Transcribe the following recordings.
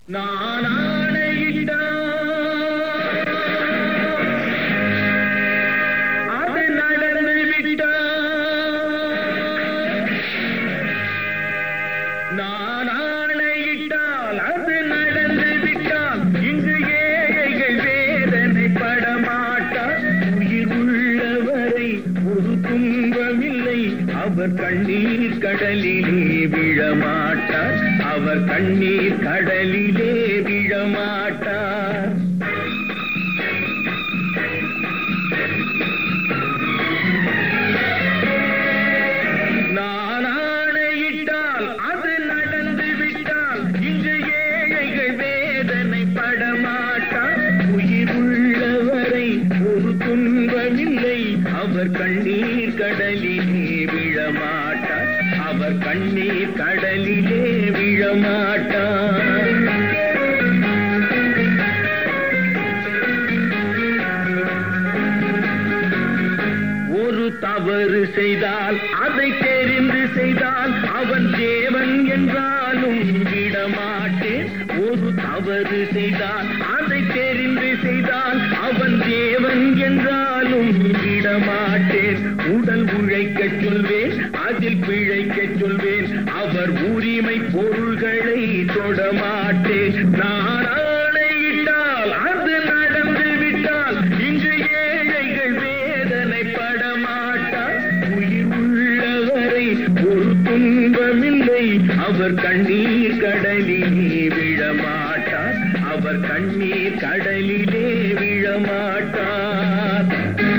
நான் ஆணையிட்டால் அது நடந்து விட்டால் நான் ஆணையிட்டால் அது நடந்து விட்டால் இங்கு ஏழைகள் வேதனை படமாட்டார் உயிர் உள்ளவரை ஒரு துன்பமில்லை அவர் கண்ணீர் கடலிலே விழமாட்டார் அவர் கண்ணீர் கடலிலே விழமாட்டார் நான் ஆணையிட்டால் அது நடந்து விட்டால் இங்கு ஏழைகள் வேதனை படமாட்டார் உயிர் உள்ளவரை ஒரு துன்பமில்லை அவர் கண்ணீர் கடலிலே விழமாட்டார் அவர் கண்ணீர் கடலிலே விழமாட்டார் ஒரு தவறு செய்தால் அதை தெரிந்து செய்தால் அவன் தேவன் என்றாலும் விடமாட்டேன் ஒரு தவறு செய்தால் அதை தெரிந்து செய்தால் அவன் தேவன் என்றாலும் விடமாட்டேன் உடல் உழைக்கச் சொல்வேன் அதில் பிழைக்கச் சொல்வேன் அவர் உரிமை பொருள்களை தொடமாட்டேன் நான் ஆணையிட்டால் அது நடந்து விட்டால் இங்கு ஏழைகள் வேதனை படமாட்டார் உயிர் உள்ளவரை ஒரு துன்பமில்லை அவர் கண்ணீர் கடலிலே விழமாட்டார் அவர் கண்ணீர் கடலிலே விழமாட்டார்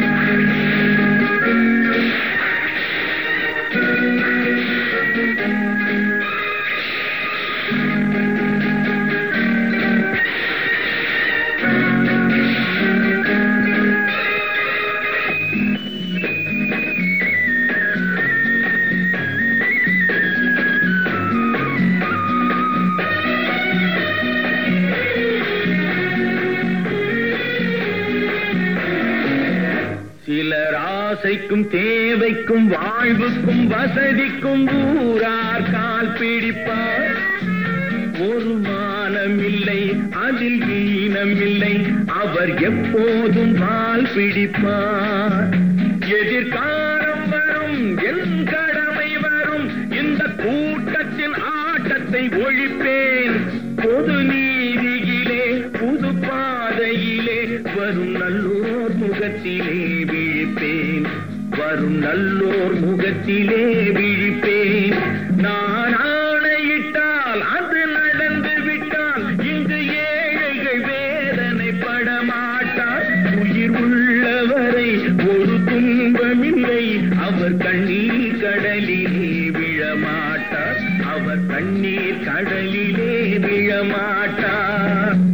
சிலர் ஆசைக்கும் தேவைக்கும் வாழ்வுக்கும் வசதிக்கும் ஊரார் கால் பிடிப்பார் ஒரு மானம் இல்லை அதில் ஈனம் இல்லை அவர் எப்போதும் கால் பிடிப்பார் எதிர்காலம் வரும் என் கடமை வரும் இந்த கூட்டத்தின் ஆட்டத்தை ஒழிப்பேன் பொது நீதியிலே புது பாதையிலே வரும் நல்லோர் முகத்திலே விழிப்பேன் வரும் நல்லோர் முகத்திலே விழிப்பேன் நான் ஆணையிட்டால் அது நடந்து விட்டால் இங்கு ஏழைகள் வேதனை படமாட்டார் உயிர் உள்ளவரை ஒரு துன்பமில்லை அவர் கண்ணீர் கடலிலே விழமாட்டார் அவர் கண்ணீர் கடலிலே விழமாட்டார்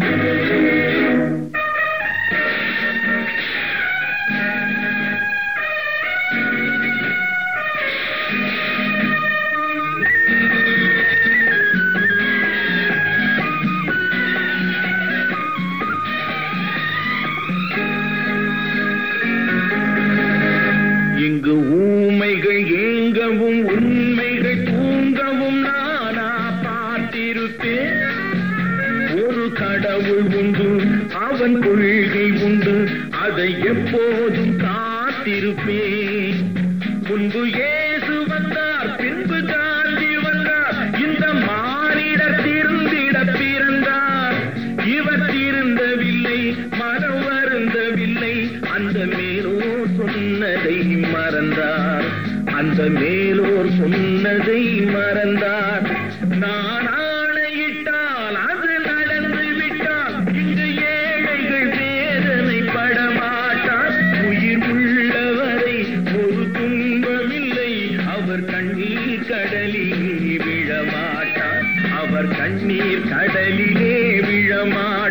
இங்கு ஊமைகள் ஏங்கவும் உண்மைகள் தூங்கவும் நானா பார்த்திருப்பேன் ஒரு கடவுள் உண்டு அவன் கொள்கை உண்டு அதை எப்போதும் காத்திருப்பேன் முன்பு இயேசு வந்தார் பின்பு காந்தி வந்தார் இந்த மானிடர் திருந்திட பிறந்தார் இவர் திருந்தவில்லை மனம் வருந்தவில்லை அந்த மேலோர் சொன்னதை மறந்தார் அந்த மேலோர் சொன்னதை மறந்தார் நான் ஆணையிட்டால் அது நடந்து விட்டால் இங்கு ஏழைகள் வேதனை படமாட்டார் உயிர் உள்ளவரை ஒரு துன்பமில்லை அவர் கண்ணீர் கடலிலே விழமாட்டார் அவர் கண்ணீர் கடலிலே விழமாட்டார்